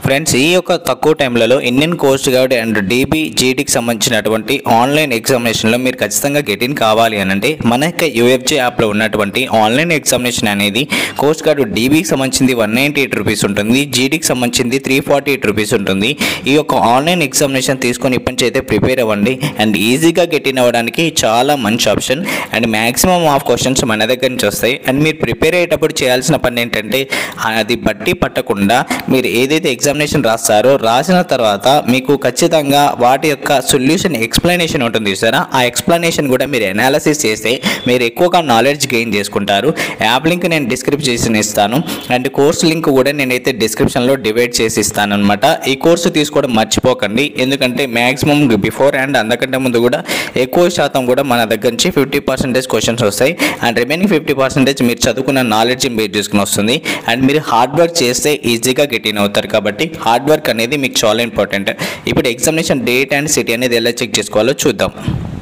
friends ఈ యొక్క తక్కువ టైంలలో Indian coast guard and DB జీడీకి సంబంధించినటువంటి ఆన్లైన్ ఎగ్జామినేషన్లో మీరు ఖచ్చితంగా గెట్ ఇన్ కావాలి అని అంటే మన యొక్క యూఎఫ్జే యాప్లో ఉన్నటువంటి ఆన్లైన్ ఎగ్జామినేషన్ అనేది కోస్ట్ గార్డ్ డీబీకి సంబంధించింది వన్ నైంటీ ఎయిట్ రూపీస్ ఉంటుంది జీడీకి సంబంధించింది త్రీ ఫార్టీ ఎయిట్ రూపీస్ ఉంటుంది ఈ యొక్క ఆన్లైన్ ఎగ్జామినేషన్ తీసుకొని ఇప్పటి నుంచి అయితే ప్రిపేర్ అవ్వండి అండ్ ఈజీగా గెట్ ఇన్ అవ్వడానికి చాలా మంచి option and maximum of questions మన దగ్గర నుంచి వస్తాయి అండ్ మీరు ప్రిపేర్ అయ్యేటప్పుడు చేయాల్సిన పని ఏంటంటే అది బట్టి పట్టకుండా మీరు ఏదైతే ఎగ్జామినేషన్ రాస్తారో రాసిన తర్వాత మీకు ఖచ్చితంగా వాటి యొక్క సొల్యూషన్ ఎక్స్ప్లెనేషన్ ఉంటుంది సరే ఆ ఎక్స్ప్లెనేషన్ కూడా మీరు అనాలిసిస్ చేస్తే మీరు ఎక్కువగా నాలెడ్జ్ గెయిన్ చేసుకుంటారు యాప్ లింక్ నేను డిస్క్రిప్షన్ ఇస్తాను అండ్ కోర్స్ లింక్ కూడా నేనైతే డిస్క్రిప్షన్లో డివైడ్ చేసి ఇస్తాను అనమాట ఈ కోర్సు తీసుకోవడం మర్చిపోకండి ఎందుకంటే మ్యాక్సిమం బిఫోర్ అండ్ అంతకంటే ముందు కూడా ఎక్కువ శాతం కూడా మన దగ్గర నుంచి ఫిఫ్టీ పర్సెంటేజ్ క్వశ్చన్స్ వస్తాయి అండ్ రిమైనింగ్ ఫిఫ్టీ పర్సెంటేజ్ మీరు చదువుకున్న నాలెడ్జ్ని బేస్ చేసుకుని వస్తుంది అండ్ మీరు హార్డ్ వర్క్ చేస్తే ఈజీగా గెట్ ఇన్ అవుతారు కాబట్టి హార్డ్ వర్క్ అనేది మీకు చాలా ఇంపార్టెంట్ ఇప్పుడు ఎగ్జామినేషన్ డేట్ అండ్ సిటీ అనేది ఎలా చెక్ చేసుకోవాలో చూద్దాం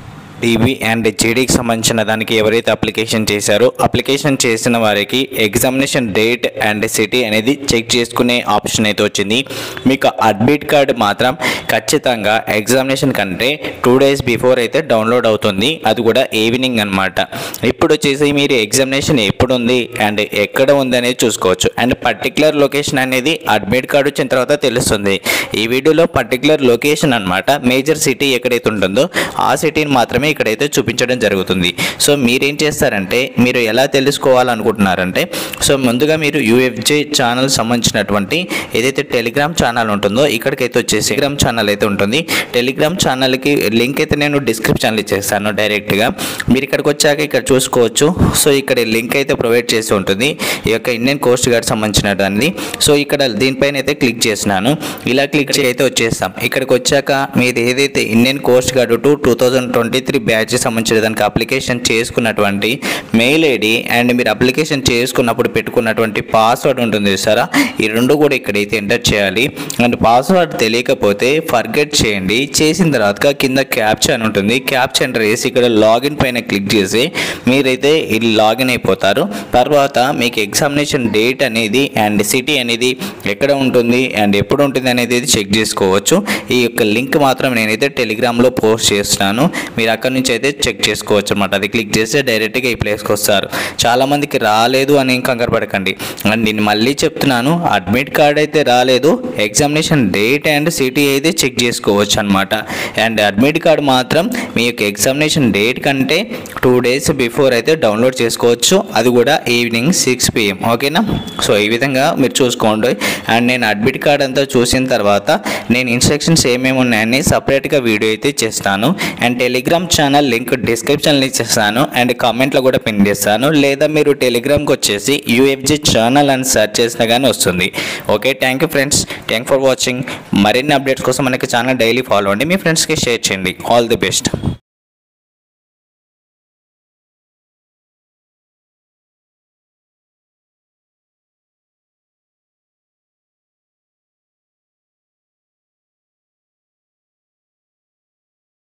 టీవీ అండ్ జీడీకి సంబంధించిన దానికి ఎవరైతే అప్లికేషన్ చేశారో అప్లికేషన్ చేసిన వారికి ఎగ్జామినేషన్ డేట్ అండ్ సిటీ అనేది చెక్ చేసుకునే ఆప్షన్ అయితే వచ్చింది మీకు అడ్మిట్ కార్డ్ మాత్రం ఖచ్చితంగా ఎగ్జామినేషన్ కంటే టూ డేస్ బిఫోర్ అయితే డౌన్లోడ్ అవుతుంది అది కూడా ఈవినింగ్ అనమాట ఇప్పుడు వచ్చేసి మీరు ఎగ్జామినేషన్ ఎప్పుడు ఉంది అండ్ ఎక్కడ ఉంది అనేది చూసుకోవచ్చు అండ్ పర్టికులర్ లొకేషన్ అనేది అడ్మిట్ కార్డ్ వచ్చిన తర్వాత తెలుస్తుంది ఈ వీడియోలో పర్టికులర్ లొకేషన్ అనమాట మేజర్ సిటీ ఎక్కడైతే ఉంటుందో ఆ సిటీని మాత్రమే ఇక్కడైతే చూపించడం జరుగుతుంది సో మీరేం చేస్తారంటే మీరు ఎలా తెలుసుకోవాలనుకుంటున్నారంటే సో ముందుగా మీరు యూఎఫ్జే ఛానల్ సంబంధించినటువంటి ఏదైతే టెలిగ్రామ్ ఛానల్ ఉంటుందో ఇక్కడికైతే వచ్చేసి టెలిగ్రామ్ ఛానల్ అయితే ఉంటుంది టెలిగ్రామ్ ఛానల్కి లింక్ అయితే నేను డిస్క్రిప్షన్లో ఇచ్చేస్తాను డైరెక్ట్గా మీరు ఇక్కడికి వచ్చాక ఇక్కడ చూసుకోవచ్చు సో ఇక్కడ లింక్ అయితే ప్రొవైడ్ చేసి ఉంటుంది ఈ యొక్క ఇండియన్ కోస్ట్ గార్డ్ సంబంధించినటువంటి సో ఇక్కడ దీనిపైన అయితే క్లిక్ చేసినాను ఇలా క్లిక్ చేసి అయితే వచ్చేస్తాం ఇక్కడికి వచ్చాక మీరు ఏదైతే Indian coast guard to two thousand twenty three batch సంబంధించిన దానికి అప్లికేషన్ చేసుకున్నటువంటి మెయిల్ ఐడి అండ్ మీరు అప్లికేషన్ చేసుకున్నప్పుడు పెట్టుకున్నటువంటి పాస్వర్డ్ ఉంటుంది సారా ఈ రెండు కూడా ఇక్కడైతే ఎంటర్ చేయాలి అండ్ పాస్వర్డ్ తెలియకపోతే ఫర్గెట్ చేయండి చేసిన తర్వాత కింద క్యాప్చా అని ఉంటుంది క్యాప్చా ఎంటర్ చేసి ఇక్కడ లాగిన్ పైన క్లిక్ చేసి మీరైతే ఇది లాగిన్ అయిపోతారు తర్వాత మీకు ఎగ్జామినేషన్ డేట్ అనేది అండ్ సిటీ అనేది ఎక్కడ ఉంటుంది అండ్ ఎప్పుడు ఉంటుంది అనేది చెక్ చేసుకోవచ్చు ఈ యొక్క లింక్ మాత్రం నేనైతే టెలిగ్రామ్లో పోస్ట్ చేస్తున్నాను మీరు అక్కడ నుంచి అయితే చెక్ చేసుకోవచ్చు అనమాట అది క్లిక్ చేస్తే డైరెక్ట్గా ఈ ప్లేస్కి వస్తారు చాలామందికి రాలేదు అని ఏం కంగారు పడకండి అండ్ నేను మళ్ళీ చెప్తున్నాను అడ్మిట్ కార్డ్ అయితే రాలేదు ఎగ్జామినేషన్ డేట్ అండ్ సిటీ అయితే చెక్ చేసుకోవచ్చు అనమాట అండ్ అడ్మిట్ కార్డ్ మాత్రం మీ యొక్క ఎగ్జామినేషన్ డేట్ కంటే టూ డేస్ బిఫోర్ అయితే డౌన్లోడ్ చేసుకోవచ్చు అది కూడా ఈవినింగ్ సిక్స్ పిఎం ఓకేనా సో ఈ విధంగా మీరు చూసుకోండి అండ్ నేను అడ్మిట్ కార్డ్ అంతా చూసిన తర్వాత నేను ఇన్స్ట్రక్షన్స్ ఏమేమి ఉన్నాయని సపరేట్గా వీడియో అయితే చేస్తాను అండ్ టెలిగ్రామ్ ఛానల్ లింక్ డిస్క్రిప్షన్లో ఇచ్చేస్తాను అండ్ కామెంట్లో కూడా పిన్ చేస్తాను లేదా మీరు టెలిగ్రామ్కి వచ్చేసి యూఎఫ్జీ ఛానల్ అని సెర్చ్ చేసినా కానీ వస్తుంది okay thank you friends thank for watching మరిన్ని అప్డేట్స్ కోసం మనకి ఛానల్ డైలీ ఫాలో అండి మీ ఫ్రెండ్స్కి షేర్ చేయండి ఆల్ ది బెస్ట్